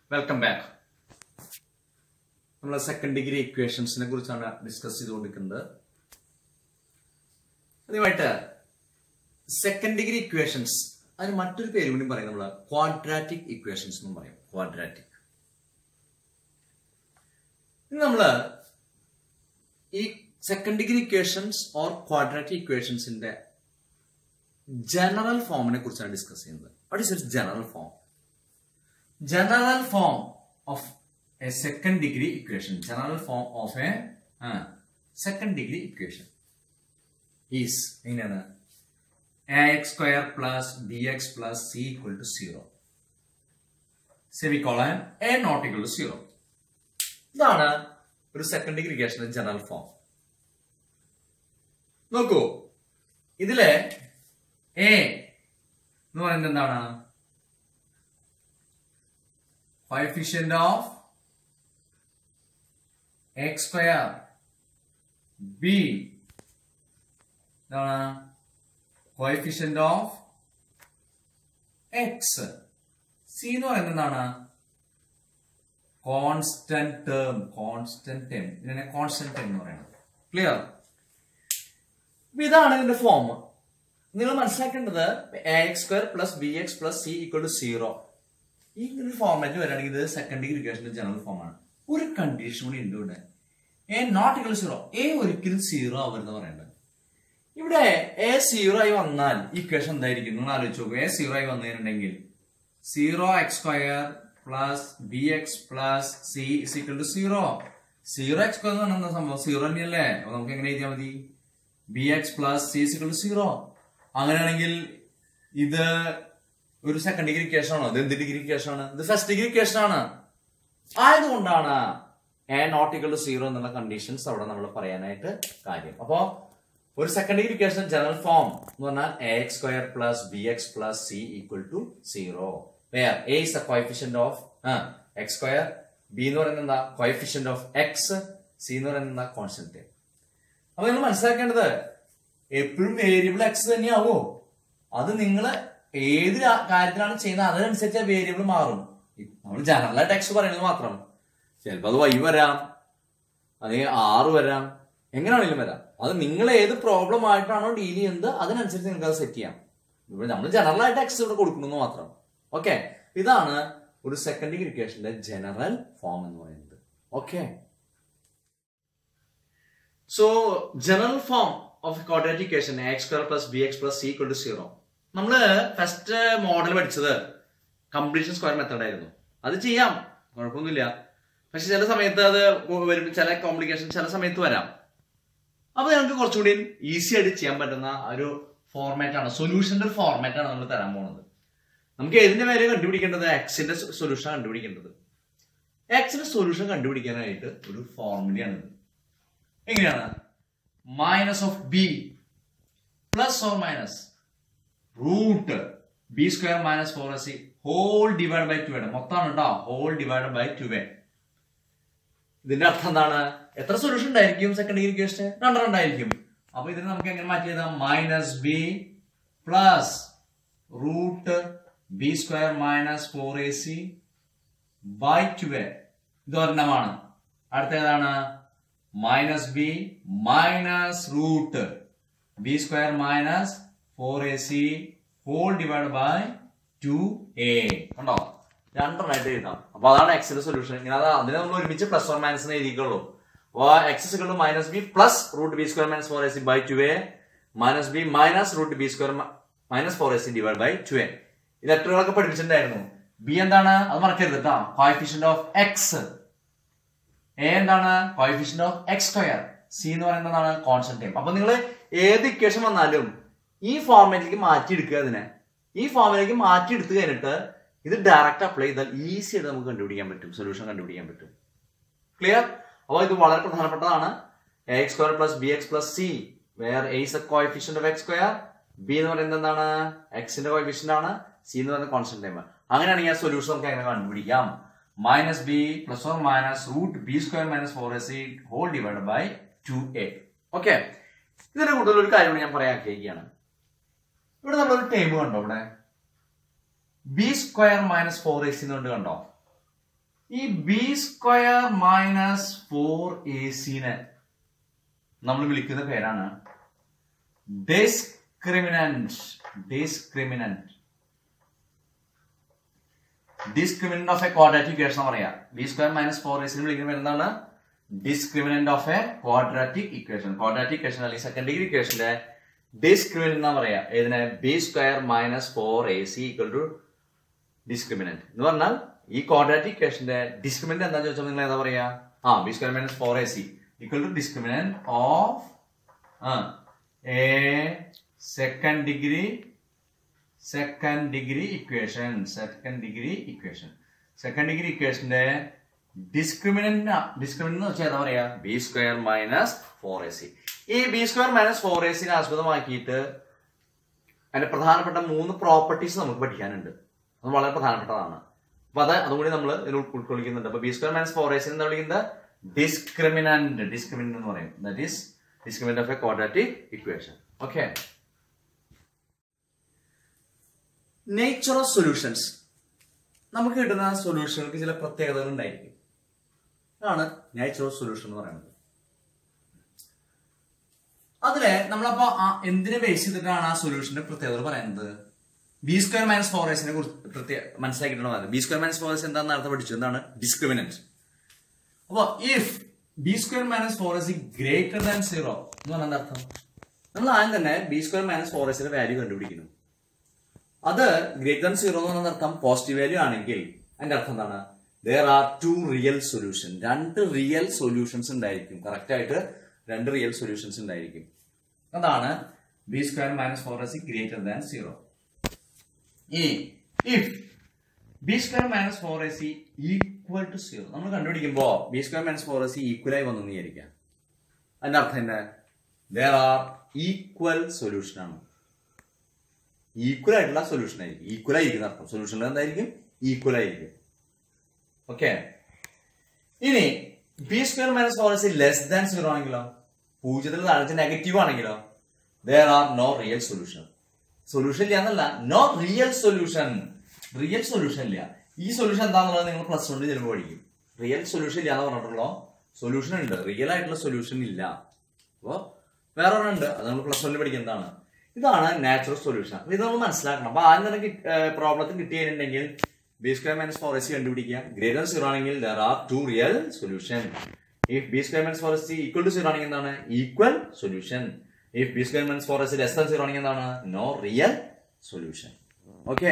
welcome back നമ്മൾ second degree ഇക്വേഷൻസിനെ കുറിച്ചാണ് ഡിസ്കസ് ചെയ്തുകൊണ്ടിരിക്കുന്നത് ആദ്യമായിട്ട് സെക്കൻഡ് ഡിഗ്രി ഇക്വേഷൻസ് അതിന് മറ്റൊരു പേര് കൂടി പറയും നമ്മൾ ക്വാഡ്രാറ്റിക് ഇക്വേഷൻസ് എന്നും പറയും ക്വാഡ്രാറ്റിക് ഇനി നമ്മള് ഈ second degree equations or quadratic ഇക്വേഷൻസിന്റെ ജനറൽ ഫോമിനെ കുറിച്ചാണ് ഡിസ്കസ് ചെയ്യുന്നത് what is its general form general form of a second degree equation general form of a uh, second degree equation is എങ്ങനെയാണ് ax square plus bx plus c equal to 0 semicolon a not equal to 0 ഇതാണ് ഒരു second degree ഇക്വേഷന്റെ general form നോക്കൂ ഇതിലെ A എന്ന് പറയുന്നത് എന്താണ് coefficient of x square b എന്താണ് coefficient of x c എന്ന് പറയുന്നത് എന്താണ് കോൺസ്റ്റന്റ് ടേം കോൺസ്റ്റന്റ് ടേം ഇതിനെ കോൺസ്റ്റന്റ് ടേം എന്ന് പറയുന്നത് ക്ലിയർ ഇതാണ് ഇതിന്റെ ഫോം നിങ്ങൾ മനസ്സിലാക്കേണ്ടത് x square plus b x plus c equal to zero ഈ ഒരു ഫോർമാറ്റ് വരികയാണെങ്കിൽ ഇത് സെക്കൻഡ് ഡിഗ്രി ഇക്വേഷന്റെ ജനറൽ ഫോമാണ് ഒരു കണ്ടീഷൻ കൂടി ഉണ്ട് ഇവിടെ a not equal zero a ഒരിക്കലും സീറോ ആവരുന്ന് പറയേണ്ടത് ഇവിടെ എ സീറോ ആയി വന്നാൽ ഇക്വേഷൻ എന്തായിരിക്കും നിങ്ങൾ ആലോചിച്ച് നോക്കൂ എ സീറോ ആയി വന്നിട്ടുണ്ടെങ്കിൽ zero x square plus b x plus c equal to zero zero x square എന്ന് പറഞ്ഞ സംഭവം സീറോ തന്നെയല്ലേ അപ്പൊ നമുക്ക് എങ്ങനെ എഴുതിയാൽ മതി b x plus c equal to zero അങ്ങനെയാണെങ്കിൽ ഇത് ഒരു സെക്കൻഡ് ഡിഗ്രി കേസാണോ ഇത് എന്ത് ഡിഗ്രി കേസാണ് ഇത് ഫസ്റ്റ് ഡിഗ്രി കേസാണ് ആയതുകൊണ്ടാണ് a not equal to zero എന്നുള്ള കണ്ടീഷൻസ് അവിടെ നമ്മൾ പറയാനായിട്ട് കാര്യം അപ്പോ ഒരു സെക്കൻഡ് ഡിഗ്രി കേസിന് ജനറൽ ഫോം എന്ന് പറഞ്ഞാൽ a x square plus b x plus c equal to zero where a is the coefficient of x square b എന്ന് പറയുന്നത് എന്താ കോയിഫിഷ്യന്റ് ഓഫ് എക്സ് സി എന്ന് പറയുന്നത് എന്താ കോൺസ്റ്റന്റ് അപ്പൊ നിങ്ങൾ മനസ്സിലാക്കേണ്ടത് എപ്പോഴും വേരിയബിൾ എക്സ് തന്നെയാവോ അത് നിങ്ങൾ ഏത് കാര്യത്തിലാണ് ചെയ്യുന്നത് അതിനനുസരിച്ച് വേരിയബിൾ മാറും നമ്മൾ ജനറലായിട്ട് ടെക്സ്റ്റ് പറയുന്നത് മാത്രം ചിലപ്പോൾ അത് വൈ വരാം അല്ലെങ്കിൽ ആറ് വരാം എങ്ങനെയാണെങ്കിലും വരാം അത് നിങ്ങൾ ഏത് പ്രോബ്ലം ആയിട്ടാണോ ഡീൽ ചെയ്യുന്നത് അതിനനുസരിച്ച് നിങ്ങൾക്ക് അത് സെറ്റ് ചെയ്യാം ഇവിടെ നമ്മൾ ജനറലായിട്ട് ടെക്സ്റ്റ് ഇവിടെ കൊടുക്കുന്നു മാത്രം ഓക്കെ ഇതാണ് ഒരു സെക്കൻഡ് ഡിഗ്രി ഇക്വേഷന്റെ ജനറൽ ഫോം എന്ന് പറയുന്നത് okay so general form of quadratic equation x square plus b x plus c equal to zero നമ്മള് ഫസ്റ്റ് മോഡൽ പഠിച്ചത് കംപ്ലീഷൻ സ്ക്വയർ മെത്തേഡ് ആയിരുന്നു അത് ചെയ്യാം കുഴപ്പമൊന്നുമില്ല പക്ഷെ ചില സമയത്ത് അത് വരും ചില കോംപ്ലിക്കേഷൻ ചില സമയത്ത് വരാം അപ്പൊ ഞങ്ങൾക്ക് കുറച്ചുകൂടി ഈസി ആയിട്ട് ചെയ്യാൻ പറ്റുന്ന ഒരു ഫോർമാറ്റ് ആണ് സൊല്യൂഷന്റെ ഒരു ഫോർമാറ്റ് ആണ് നമ്മൾ തരാൻ പോകുന്നത് നമുക്ക് ഏതിന്റെ പേര് കണ്ടുപിടിക്കേണ്ടത് എക്സിന്റെ സൊല്യൂഷൻ കണ്ടുപിടിക്കേണ്ടത് എക്സിന്റെ സൊല്യൂഷൻ കണ്ടുപിടിക്കാനായിട്ട് ഒരു ഫോർമുലയാണ് ഇത് എങ്ങനെയാണ് minus of b plus or minus root b square minus four ac c whole divide by two ആണ് മൊത്തമാണ് കേട്ടോ whole divide by two a ഇതിന്റെ അർത്ഥം എന്താണ് എത്ര സൊല്യൂഷൻ ഉണ്ടായിരിക്കും സെക്കൻഡ് ഡിഗ്രി ക്വസ്റ്റൻ രണ്ടെണ്ണം ഉണ്ടായിരിക്കും അപ്പൊ ഇതിനെ നമുക്ക് എങ്ങനെ മാറ്റി എഴുതാം minus b plus root b square minus four a c by two a ഇത് ഒരെണ്ണമാണ് അടുത്ത ഏതാണ് minus b minus root b square minus four a c whole divide by two a കണ്ടോ രണ്ടെണ്ണമായിട്ട് എഴുതാം അപ്പൊ അതാണ് എക്സിന്റെ സൊല്യൂഷൻ ഇങ്ങനെ അത് അതിനെ നമ്മൾ ഒരുമിച്ച് പ്ലസ് വൺ മൈനസ് എഴുതിക്കുള്ളൂ അപ്പൊ x equal to minus b plus root b square minus four a c by two a minus b minus root b square minus four a c divide by two a ഇത് ലെറ്ററുകളൊക്കെ പഠിപ്പിച്ചിട്ടുണ്ടായിരുന്നു b എന്താണ് അത് മറക്കരുത് കേട്ടോ coefficient of x a എന്താണ് coefficient of x square c എന്ന് പറയുന്നതാണ് കോൺസ്റ്റന്റ് ടൈം അപ്പൊ നിങ്ങൾ ഏത് ഇക്വേഷൻ വന്നാലും ഈ ഫോർമാറ്റിലേക്ക് മാറ്റിയെടുക്കുക അതിനെ ഈ ഫോമിലേക്ക് മാറ്റി എടുത്തു കഴിഞ്ഞിട്ട് ഇത് ഡയറക്റ്റ് അപ്ലൈ ചെയ്താൽ ഈസി ആയിട്ട് നമുക്ക് കണ്ടുപിടിക്കാൻ പറ്റും സൊല്യൂഷൻ കണ്ടുപിടിക്കാൻ പറ്റും ക്ലിയർ അപ്പോൾ ഇത് വളരെ പ്രധാനപ്പെട്ടതാണ് x square plus b x plus c where a's coefficient of x square b എന്ന് പറയുന്നത് എന്താണ് എക്സിന്റെ കോയിഫിഷ്യന്റ് ആണ് സി എന്ന് പറയുന്നത് കോൺസ്റ്റന്റ് ടൈം അങ്ങനെയാണെങ്കിൽ ആ സൊല്യൂഷൻ നമുക്ക് എങ്ങനെ കണ്ടുപിടിക്കാം minus b plus or minus root b square minus four ac c whole divide by two a okay ഇതിന്റെ കൂടുതൽ ഒരു കാര്യം ഞാൻ പറയാൻ ആഗ്രഹിക്കുകയാണ് ഇവിടെ നമ്മളൊരു ടേം കണ്ടോ ഇവിടെ b square minus four x എന്നുകൊണ്ട് കണ്ടോ ഈ b square minus four a സിനെ നമ്മൾ വിളിക്കുന്ന പേരാണ് discriminant discriminant discriminant of a quadratic equation എന്ന് പറയാം ബി സ്ക്വയർ മൈനസ് ഫോർ എസിന് വിളിക്കുന്ന പേര് എന്താണ് discriminant of a quadratic equation quadratic equation അല്ലെങ്കിൽ സെക്കൻഡ് ഡിഗ്രി ഇക്വേഷന്റെ ഡിസ്ക്രിമിനന്റ് എന്നാ പറയാ ഇതിനെ b square minus four a c equal to discriminant എന്ന് പറഞ്ഞാൽ ഈ ക്വാഡ്രാറ്റിക് ഇക്വേഷന്റെ ഡിസ്ക്രിമിനന്റ് എന്താ ചോദിച്ചാൽ നിങ്ങൾ ഏതാ പറയാ ആ b square minus four a c equal to discriminant of a second degree second degree equation second degree equation second degree ഇക്വേഷന്റെ ഡിസ്ക്രിമിനന്റ് ഡിസ്ക്രിമിനന്റ് എന്ന് വെച്ചാൽ എന്താ പറയാ b square minus four a c ഈ b square minus four a സിനെ ആസ്പദമാക്കിയിട്ട് അതിന്റെ പ്രധാനപ്പെട്ട മൂന്ന് പ്രോപ്പർട്ടീസ് നമുക്ക് പഠിക്കാനുണ്ട് അത് വളരെ പ്രധാനപ്പെട്ടതാണ് അപ്പൊ അത് അതുകൂടി നമ്മൾ ഇതിൽ ഉൾ- ഉൾക്കൊള്ളിക്കുന്നുണ്ട് അപ്പൊ b square minus four ac എന്താ വിളിക്കുന്നത് ഡിസ്ക്രിമിനന്റ് ഡിസ്ക്രിമിനന്റ് എന്ന് പറയും that is discriminant of a quadratic equation okay nature of solutions നമുക്ക് കിട്ടുന്ന സൊല്യൂഷനുകൾക്ക് ചില പ്രത്യേകതകൾ ഉണ്ടായിരിക്കും അതാണ് നേച്ചർ ഓഫ് സൊല്യൂഷൻ എന്ന് പറയുന്നത് അതില് നമ്മളപ്പോ ആ- എന്തിനെ ബേസ് ചെയ്തിട്ടാണ് ആ സൊല്യൂഷന്റെ പ്രത്യേകത പറയുന്നത് ബി സ്ക്വയർ മൈനസ് ഫോർ എസിനെ കുറിച്ച് പ്രത്യേക മനസ്സിലാക്കിയിട്ടാണ് b square minus four ac എന്താണെന്ന് നേരത്തെ പഠിച്ചു എന്താണ് ഡിസ്ക്രിമിനന്റ് അപ്പൊ if b square minus four ac greater than zero എന്ന് പറഞ്ഞാൽ എന്താ അർത്ഥം നമ്മൾ ആദ്യം തന്നെ ബി സ്ക്വയർ മൈനസ് ഫോർ എസിന്റെ വാല്യൂ കണ്ടുപിടിക്കുന്നു അത് ഗ്രേറ്റർ ദാൻ സീറോ എന്ന് പറഞ്ഞ അർത്ഥം പോസിറ്റീവ് വാല്യൂ ആണെങ്കിൽ അതിന്റെ അർത്ഥം എന്താണ് there are two real solution രണ്ട് റിയൽ സൊല്യൂഷൻസ് ഉണ്ടായിരിക്കും കറക്റ്റ് ആയിട്ട് രണ്ട് റിയൽ സൊല്യൂഷൻസ് ഉണ്ടായിരിക്കും അതാണ് b square minus four ac greater than zero ഇനി if b square minus four a c equal to zero നമ്മൾ കണ്ടുപിടിക്കുമ്പോ b square minus four a c equal ആയി വന്നു എന്ന് വിചാരിക്കാം അതിന്റെ അർത്ഥം എന്താ ദർ ആർ ഈക്വൽ സൊല്യൂഷൻ ആണ് ഈക്വൽ ആയിട്ടുള്ള സൊല്യൂഷൻ ആയിരിക്കും ഈക്വൽ ആയിരിക്കുന്ന അർത്ഥം സൊല്യൂഷനിൽ എന്തായിരിക്കും ഈക്വൽ ആയിരിക്കും ഓക്കെ ഇനി b square minus four ac less than zero ആണെങ്കിലോ പൂജ്യത്തിൽ താഴെ നെഗറ്റീവ് ആണെങ്കിലോ there are no real solution solution ഇല്ല എന്നല്ല no real solution real solution ഇല്ല ഈ സൊല്യൂഷൻ എന്താണെന്നുള്ളത് നിങ്ങൾ പ്ലസ് വണ്ണിൽ ചിലപ്പോൾ പഠിക്കും റിയൽ സൊല്യൂഷൻ ഇല്ല എന്ന് പറഞ്ഞിട്ടുള്ളൂ സൊല്യൂഷൻ ഉണ്ട് റിയൽ ആയിട്ടുള്ള സൊല്യൂഷൻ ഇല്ല അപ്പോ വേറെ ഒരെണ്ണം ഉണ്ട് അത് നമ്മൾ പ്ലസ് വണ്ണിൽ പഠിക്കുന്നതാണ് ഇതാണ് നാച്ചുറൽ സൊല്യൂഷൻ അപ്പൊ ഇത് നമ്മൾ മനസ്സിലാക്കണം അപ്പൊ ആദ്യം തന്നെ പ്രോബ്ലത്തിൽ കിട്ടിയിട്ടുണ്ടെങ്കിൽ b square minus four ac കണ്ടുപിടിക്കുക ഗ്രേറ്റർ സീറോ ആണെങ്കിൽ there are two real solution if b square minus four ac equal to zero ആണെങ്കിൽ എന്താണ് equal solution if b square minus four ac less than zero ആണെങ്കിൽ എന്താണ് no real solution okay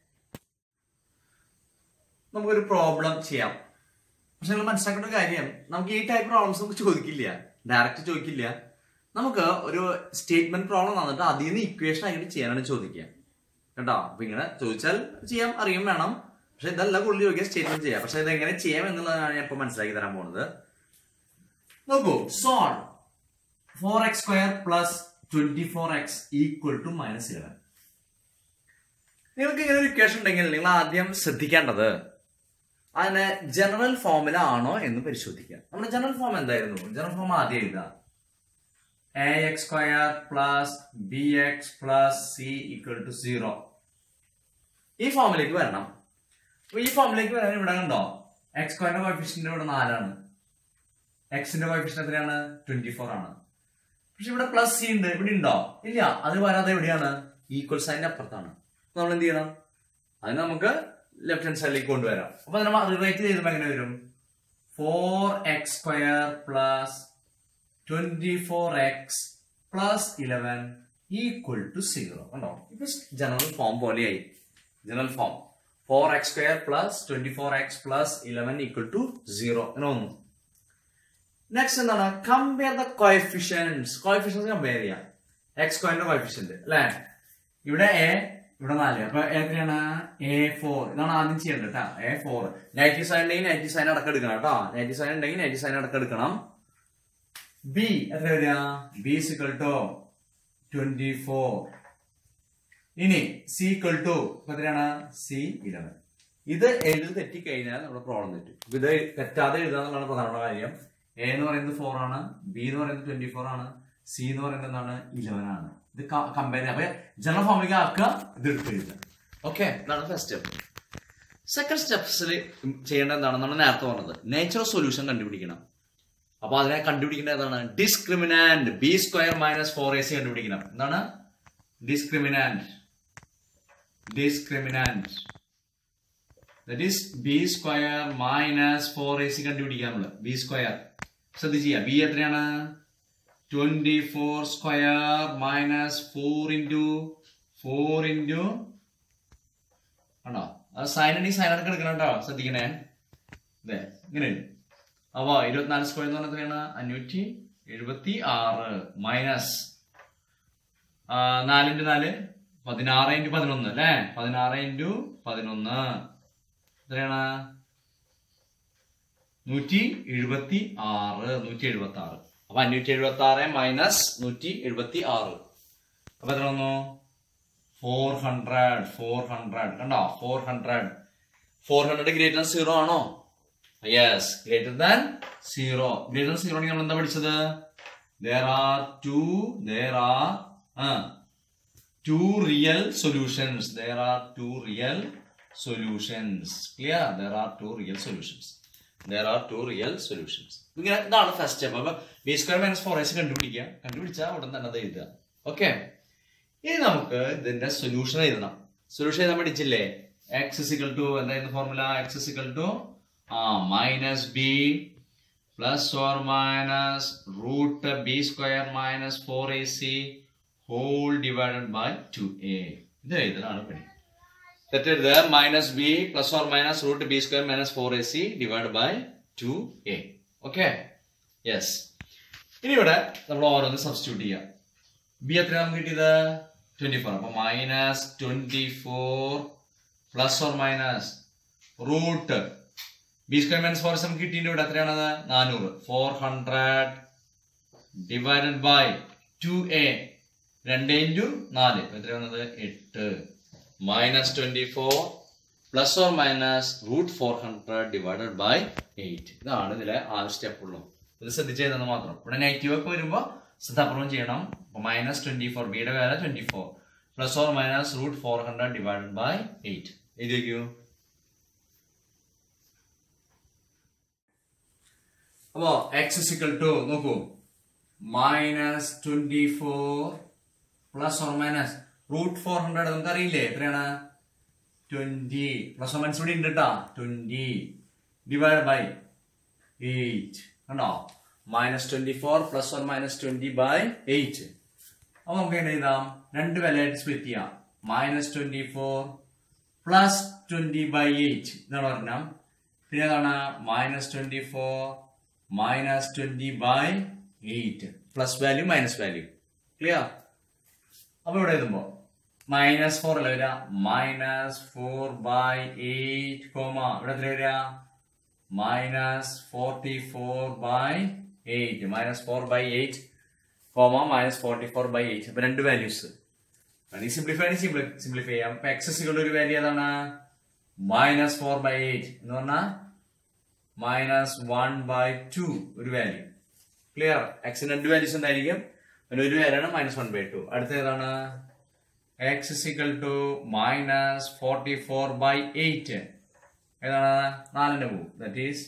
നമുക്കൊരു problem ചെയ്യാം പക്ഷെ നിങ്ങൾ മനസ്സിലാക്കേണ്ട ഒരു കാര്യം നമുക്ക് ഈ ടൈപ്പ് പ്രോബ്ലംസ് നമുക്ക് ചോദിക്കില്ല ഡയറക്റ്റ് ചോദിക്കില്ല നമുക്ക് ഒരു സ്റ്റേറ്റ്മെന്റ് പ്രോബ്ലം തന്നിട്ട് അതിൽ നിന്ന് ഇക്വേഷൻ ആയിട്ട് ചെയ്യാനാണ് ചോദിക്കുക കേട്ടോ അപ്പൊ ഇങ്ങനെ ചോദിച്ചാൽ ചെയ്യാം അറിയും വേണം പക്ഷെ ഇതല്ല കൂടുതൽ ചോദിക്കുക സ്റ്റേറ്റ്മെന്റ് ചെയ്യാം പക്ഷെ ഇത് എങ്ങനെ ചെയ്യാം എന്നുള്ളതാണ് ഞാൻ ഇപ്പൊ മനസ്സിലാക്കി തരാൻ പോകുന്നത് നോക്കൂ solve four x square plus twenty four x equal to minus eleven നിങ്ങൾക്ക് ഇങ്ങനെ ഒരു ഇക്വേഷൻ ഉണ്ടെങ്കിൽ നിങ്ങൾ ആദ്യം ശ്രദ്ധിക്കേണ്ടത് അതിനെ ജനറൽ ഫോമിലാണോ എന്ന് പരിശോധിക്കുക നമ്മുടെ ജനറൽ ഫോം എന്തായിരുന്നു ജനറൽ ഫോം ആദ്യം എഴുതാം a x square plus b x plus c equal to zero ഈ ഫോമിലേക്ക് വരണം അപ്പൊ ഈ ഫോമിലേക്ക് വരാൻ ഇവിടെ കണ്ടോ എക്സ് സ്ക്വയറിന്റെ കോഫിഷ്യന്റ് ഇവിടെ നാലാണ് എക്സിന്റെ കോഫിഷ്യന്റ് എത്രയാണ് ട്വന്റി ഫോർ ആണ് പക്ഷെ ഇവിടെ പ്ലസ് സി ഉണ്ട് ഇവിടെ ഉണ്ടോ ഇല്ല അത് വരാതെ എവിടെയാണ് ഈക്വൽ സൈനിന്റെ അപ്പുറത്താണ് അപ്പൊ നമ്മൾ എന്ത് ചെയ്യണം അതിന് നമുക്ക് ലെഫ്റ്റ് ഹാൻഡ് സൈഡിലേക്ക് കൊണ്ടുവരാം അപ്പൊ നമ്മൾ റിറേറ്റ് ചെയ്തപ്പോ എങ്ങനെ വരും four x square plus twenty four x plus eleven equal to zero കണ്ടോ ഇപ്പൊ ജനറൽ ഫോം പോലെയായി general form four x square plus twenty four x plus eleven equal to zero അങ്ങനെ വന്നു നെക്സ്റ്റ് എന്താണ് compare the coefficients coefficients compare ചെയ്യാം x സ്ക്വയറിന്റെ coefficient അല്ലെ ഇവിടെ എ ഇവിടെ നാല് അപ്പൊ എത്രയാണ് എ ഫോർ ഇതാണ് ആദ്യം ചെയ്യേണ്ടത് കേട്ടോ എ ഫോർ നെഗറ്റീവ് സൈൻ ഉണ്ടെങ്കിൽ നെഗറ്റീവ് സൈൻ അടക്കം എടുക്കണം കേട്ടോ നെഗറ്റീവ് സൈൻ ഉണ്ടെങ്കിൽ നെഗറ്റീവ് സൈൻ അടക്കം എടുക്കണം ബി എത്ര വരിക b is equal to twenty four ഇനി സി ഇക്വൽ ടു എത്രയാണ് സി ഇലവൻ ഇത് എഴുതി തെറ്റിക്കഴിഞ്ഞാൽ നമ്മുടെ പ്രോബ്ലം തെറ്റും അപ്പൊ ഇത് തെറ്റാതെ എഴുതുക എന്നുള്ളതാണ് പ്രധാനപ്പെട്ട കാര്യം എ എന്ന് പറയുന്നത് ഫോർ ആണ് ബി എന്ന് പറയുന്നത് ട്വന്റി ഫോർ ആണ് സി എന്ന് പറയുന്നത് എന്താണ് ഇലവൻ ആണ് ഇത് കമ്പയർ ചെയ്യാം അപ്പൊ ജനറൽ ഫോമിലേക്ക് ആക്കുക ഇത് എടുത്ത് എഴുതുക ഓക്കെ ഇതാണ് ഫസ്റ്റ് സ്റ്റെപ്പ് സെക്കൻഡ് സ്റ്റെപ്സിൽ ചെയ്യേണ്ട എന്താണ് നമ്മൾ നേരത്തെ പറഞ്ഞത് നേച്ചർ ഓഫ് സൊല്യൂഷൻ കണ്ടുപിടിക്കണം അപ്പൊ അതിനെ കണ്ടുപിടിക്കേണ്ട ഏതാണ് discriminant b square minus four a c കണ്ടുപിടിക്കണം എന്താണ് discriminant discriminant that is b square minus four a c കണ്ടുപിടിക്കാം നമ്മള് ബി സ്ക്വയർ ശ്രദ്ധിക്കുക ബി എത്രയാണ് twenty four square minus four into four into ആണോ അത് സൈൻ ഉണ്ടെങ്കിൽ സൈൻ അടക്കം എടുക്കണം കേട്ടോ ശ്രദ്ധിക്കണേ ഇതേ ഇങ്ങനെ അപ്പൊ ഇരുപത്തിനാല് സ്ക്വയർ എന്ന് പറഞ്ഞാൽ എത്രയാണ് അഞ്ഞൂറ്റി എഴുപത്തി ആറ് മൈനസ് നാലിന്റെ നാല് പതിനാറ് ഇൻറ്റു പതിനൊന്ന് അല്ലേ പതിനാറ് ഇൻറ്റു പതിനൊന്ന് എത്രയാണ് നൂറ്റി എഴുപത്തി ആറ് നൂറ്റി എഴുപത്തി ആറ് അപ്പൊ അഞ്ഞൂറ്റി എഴുപത്തി ആറ് മൈനസ് നൂറ്റി എഴുപത്തി ആറ് അപ്പൊ എത്ര വന്നു ഫോർ ഹൺഡ്രഡ് ഫോർ ഹൺഡ്രഡ് കണ്ടോ four hundred four hundred greater than zero ആണോ yes greater than zero greater than zero നമ്മൾ എന്താ പഠിച്ചത് there are two there are two real solutions there are two real solutions clear there are two real solutions there are two real solutions ഇങ്ങനെ ഇതാണ് first step അപ്പൊ b square minus four ac കണ്ടുപിടിക്കുക കണ്ടുപിടിച്ചാൽ ഉടൻ തന്നെ അത് എഴുതുക okay ഇനി നമുക്ക് ഇതിന്റെ സൊല്യൂഷൻ എഴുതണം സൊല്യൂഷൻ എഴുതാൻ പഠിച്ചില്ലേ എക്സ് ഇസിക്കൽ ടു എന്തായിരുന്നു ഫോർമുല എക്സ് ഇസിക്കൽ ടു ആ minus b plus or minus root b square minus four a c whole divided by two a ഇത് എഴുതലാണ് പണി തെറ്റരുത് minus b plus or minus root b square minus four a c divide by two a okay yes ഇനി ഇവിടെ നമ്മൾ ഓരോന്ന് substitute ചെയ്യാം B എത്ര നമുക്ക് കിട്ടിയത് ട്വന്റി ഫോർ അപ്പൊ minus twenty four plus or minus root b square minus four നമുക്ക് കിട്ടിയിട്ട് ഇവിടെ എത്രയാണത് നാനൂറ് four hundred divided by two a രണ്ട് ഇൻറ്റു നാല് എത്രയാണത് എട്ട് minus twenty four plus or minus root four hundred divided by eight ഇതാണ് ഇതിലെ ആ സ്റ്റെപ്പ് ഉള്ളൂ ഇത് ശ്രദ്ധിച്ചതെന്ന് മാത്രം ഇവിടെ നെഗറ്റീവ് ഒക്കെ വരുമ്പോൾ ശ്രദ്ധാപൂർവം ചെയ്യണം മൈനസ് ട്വന്റി ഫോർ ബിയുടെ value twenty four plus or minus root four hundred divided by eight എഴുതി വയ്ക്കൂ അപ്പോ എക്സ് ഇസിക്കൽ ടു നോക്കൂ minus twenty four plus or minus root four hundred നമുക്ക് അറിയില്ലേ എത്രയാണ് ട്വന്റി പ്ലസ് ഓർ മൈനസ് ഇവിടെ ഉണ്ട് കേട്ടാ ട്വന്റി ഡിവൈഡ് ബൈ എയ്റ്റ് കണ്ടോ minus twenty four plus or minus twenty by eight അപ്പൊ നമുക്ക് എങ്ങനെ എഴുതാം രണ്ട് വിലയായിട്ട് സ്പ്ലിറ്റ് ചെയ്യാം minus twenty four plus twenty by eight ഇതാണ് പറഞ്ഞാൽ പിന്നെ ഏതാണ് minus twenty four minus twenty by eight plus value minus value clear അപ്പൊ ഇവിടെ എഴുതുമ്പോ മൈനസ് ഫോർ അല്ല വരിക minus four by eight comma ഇവിടെ എത്ര വരിക minus forty four by eight minus four by eight comma minus forty four by eight അപ്പൊ രണ്ട് വാല്യൂസ് ഈ സിംപ്ലിഫൈ സിംപ്ലിഫൈ ചെയ്യാം അപ്പൊ എക്സസുകളുടെ ഒരു വാല്യൂ ഏതാണ് മൈനസ് ഫോർ ബൈ എയ്റ്റ് എന്ന് പറഞ്ഞാൽ മൈനസ് വൺ ബൈ ടു ഒരു വാല്യൂ ക്ലിയർ എക്സിന് രണ്ട് വാല്യൂസ് ഉണ്ടായിരിക്കും അതിന് ഒരു വാല്യാണ് മൈനസ് വൺ ബൈ ടു അടുത്ത ഏതാണ് x is equal to minus forty four by eight ഏതാണ് നാലിന്റെ പോകും ദറ്റ് ഈസ്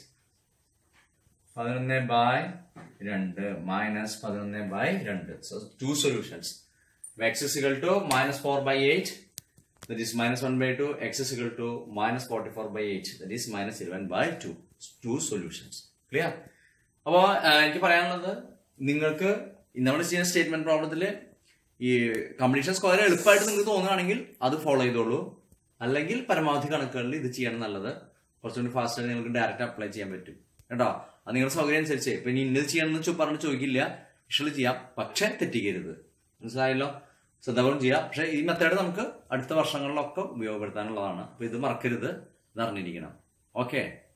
പതിനൊന്ന് ബൈ രണ്ട് മൈനസ് പതിനൊന്ന് ബൈ രണ്ട് so two solutions x is equal to minus four by eight that is minus one by two x is equal to minus forty four by eight that is minus eleven by two two solutions clear അപ്പോൾ എനിക്ക് പറയാനുള്ളത് നിങ്ങൾക്ക് നമ്മൾ ചെയ്യുന്ന statement പ്രോബ്ലത്തിൽ ഈ കമ്പനീഷൻ square എളുപ്പമായിട്ട് നിങ്ങൾക്ക് തോന്നുകയാണെങ്കിൽ അത് ഫോളോ ചെയ്തോളൂ അല്ലെങ്കിൽ പരമാവധി കണക്കുകളിൽ ഇത് ചെയ്യണം നല്ലത് കുറച്ചുകൂടി ഫാസ്റ്റ് ആയിട്ട് നിങ്ങൾക്ക് ഡയറക്റ്റ് അപ്ലൈ ചെയ്യാൻ പറ്റും കേട്ടോ അത് നിങ്ങളുടെ സൗകര്യം അനുസരിച്ച് ഇപ്പൊ ഇനി ഇന്നത് ചെയ്യണമെന്ന് ചോ- പറഞ്ഞ് ചോദിക്കില്ല ഇഷ്ടം ചെയ്യാം പക്ഷെ തെറ്റിക്കരുത് മനസ്സിലായല്ലോ ശ്രദ്ധാപൂർവ്വം ചെയ്യാം പക്ഷെ ഈ മെത്തേഡ് നമുക്ക് അടുത്ത വർഷങ്ങളിലൊക്കെ ഉപയോഗപ്പെടുത്താനുള്ളതാണ് അപ്പൊ ഇത് മറക്കരുത് ഇത് അറിഞ്ഞിരിക്കണം ഓക്കെ